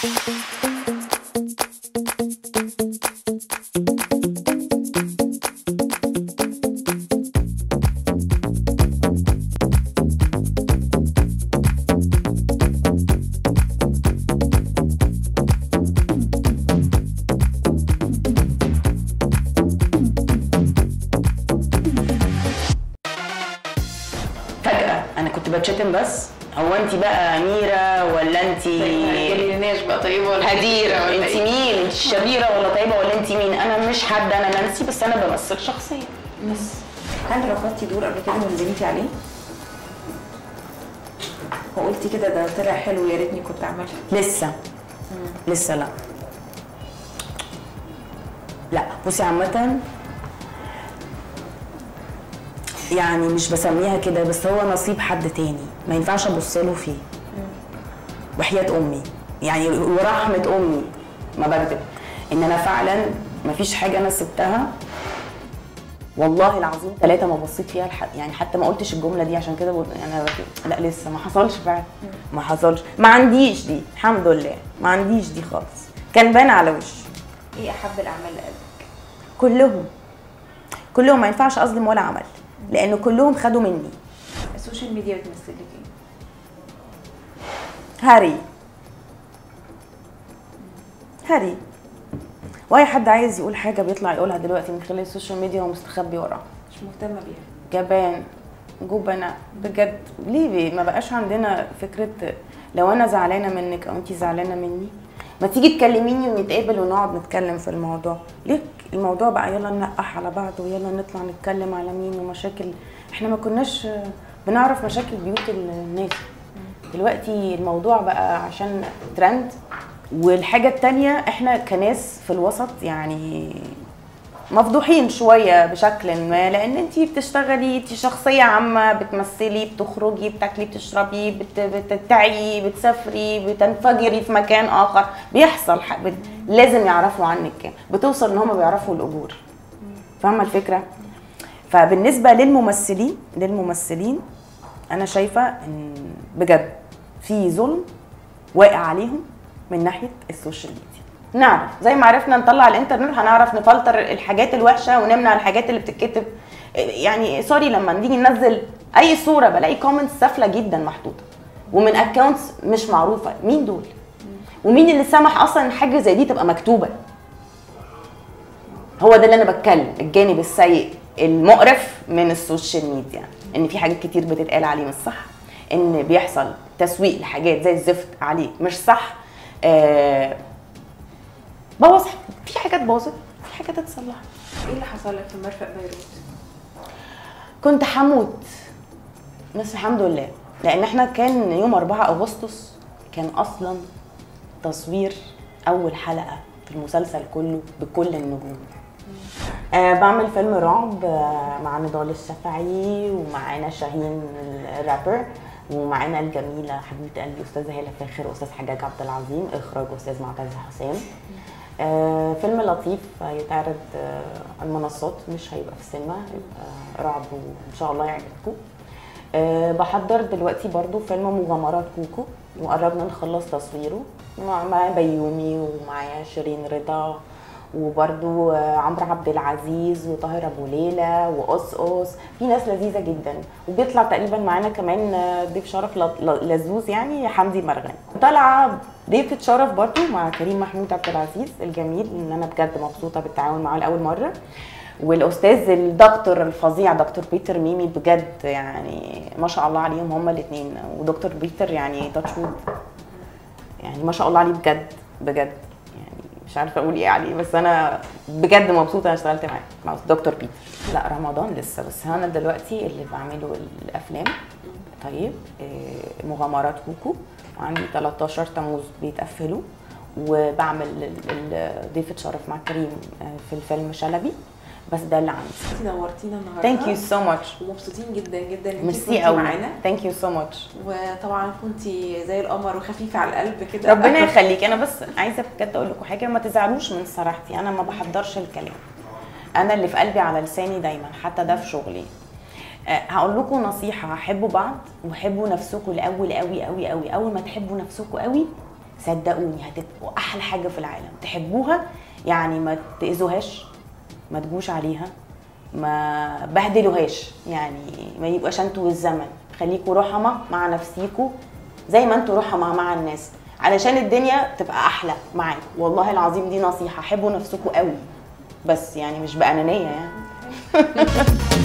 فجأة أنا كنت بتشتم بس هو أنت بقى أميرة ولا أنت ما تقوليناش بقى طيبه ولا هدير كبيرة ولا أنت إيه؟ مين أنت شريرة ولا طيبة ولا أنت مين أنا مش حد أنا نانسي بس أنا بمثل شخصية بس هل رفضتي دور قبل كده وندمتي عليه؟ وقلتي كده ده طلع حلو يا ريتني كنت عملت لسه لسه لا لا بصي عامة يعني مش بسميها كده بس هو نصيب حد تاني ما ينفعش ابص له فيه وحياة امي يعني ورحمة امي ما بكذب ان انا فعلا ما فيش حاجة انا سبتها والله العظيم ثلاثة ما بصيت فيها لحد يعني حتى ما قلتش الجملة دي عشان كده بقول- انا لا لسه ما حصلش فعلا ما حصلش ما عنديش دي الحمد لله ما عنديش دي خالص كان بان على وشي ايه احب الاعمال لقلبك؟ كلهم كلهم ما ينفعش اظلم ولا عمل لان كلهم خدوا مني السوشيال ميديا بتمثل لك ايه؟ هاري هاري واي حد عايز يقول حاجه بيطلع يقولها دلوقتي من خلال السوشيال ميديا ومستخبي وراها مش مهتمه بيها جبان جبنة بجد ليه بي- ما بقاش عندنا فكرة لو أنا زعلانة منك أو أنت زعلانة مني ما تيجي تكلميني ونتقابل ونقعد نتكلم في الموضوع ليه الموضوع بقى يلا ننقح على بعض ويلا نطلع نتكلم على مين ومشاكل احنا ما كناش بنعرف مشاكل بيوت الناس دلوقتي الموضوع بقى عشان ترند والحاجة التانية احنا كناس في الوسط يعني مفضوحين شويه بشكل ما لان انت بتشتغلي انت شخصيه عامه بتمثلي بتخرجي بتاكلي بتشربي بت... بتتعي بتسافري بتنفجري في مكان اخر بيحصل ح... بت... لازم يعرفوا عنك كام بتوصل ان هم بيعرفوا الاجور فاهمه الفكره فبالنسبه للممثلين للممثلين انا شايفه ان بجد في ظلم واقع عليهم من ناحيه السوشيال ميديا نعرف زي ما عرفنا نطلع الانترنت هنعرف نفلتر الحاجات الوحشه ونمنع الحاجات اللي بتتكتب يعني سوري لما نيجي ننزل اي صوره بلاقي كومنتس سافله جدا محطوطه ومن اكونتس مش معروفه مين دول ومين اللي سمح اصلا ان حاجه زي دي تبقى مكتوبه هو ده اللي انا بتكلم الجانب السيء المقرف من السوشيال ميديا ان في حاجات كتير بتتقال عليه مش صح ان بيحصل تسويق لحاجات زي الزفت عليه مش صح آه بوظ في حاجات باظت في حاجات اتصلحت ايه اللي حصل لك في مرفق بيروت؟ كنت هموت بس الحمد لله لان احنا كان يوم 4 اغسطس كان اصلا تصوير اول حلقه في المسلسل كله بكل النجوم آه بعمل فيلم رعب آه مع نضال الشافعي ومعانا شاهين الرابر ومعانا الجميله حبيبه قلبي استاذه هاله فاخر واستاذ حجاج عبد العظيم اخراج استاذ معتز حسام آه فيلم لطيف هيتعرض آه على المنصات مش هيبقى في السينما هيبقى رعب وان شاء الله يعجبكم آه بحضر دلوقتي برضو فيلم مغامرات كوكو وقربنا نخلص تصويره مع مع بيومي ومعايا شيرين رضا وبرضو آه، عمرو عبد العزيز وطاهر ابو ليلى وقصقص في ناس لذيذه جدا وبيطلع تقريبا معانا كمان آه، ضيف شرف ل- ل- لزوز يعني حمدي مرغني طالعه ضيفة شرف برضو مع كريم محمود عبد العزيز الجميل ان انا بجد مبسوطه بالتعاون معاه لاول مره والاستاذ الدكتور الفظيع دكتور بيتر ميمي بجد يعني ما شاء الله عليهم هما الاثنين ودكتور بيتر يعني تاتش وود يعني ما شاء الله عليه بجد بجد يعني مش عارفه اقول ايه عليه بس انا بجد مبسوطه انا اشتغلت معاه مع دكتور بيتر لا رمضان لسه بس انا دلوقتي اللي بعمله الافلام طيب آه، مغامرات كوكو وعندي 13 تموز بيتقفلوا وبعمل ال- ال- ضيفة شرف مع كريم آه، في الفيلم شلبي بس ده اللي عندي انت نورتينا النهارده ثانك يو سو ماتش ومبسوطين جدا جدا ان انت ميرسي كنتي قوي معانا ثانك يو سو ماتش وطبعا كنتي زي القمر وخفيفه على القلب كده ربنا يخليك انا بس عايزه بجد اقول لكم حاجه ما تزعلوش من صراحتي انا ما بحضرش الكلام انا اللي في قلبي على لساني دايما حتى ده في شغلي أه هقول لكم نصيحه حبوا بعض وحبوا نفسكم الاول قوي قوي قوي اول ما تحبوا نفسكم قوي صدقوني هتبقوا احلى حاجه في العالم تحبوها يعني ما تاذوهاش ما تجوش عليها ما بهدلوهاش يعني ما يبقاش انتوا والزمن خليكوا رحمة مع نفسيكوا زي ما انتوا رحمة مع الناس علشان الدنيا تبقى احلى معاكم والله العظيم دي نصيحة حبوا نفسكوا قوي بس يعني مش بأنانية يعني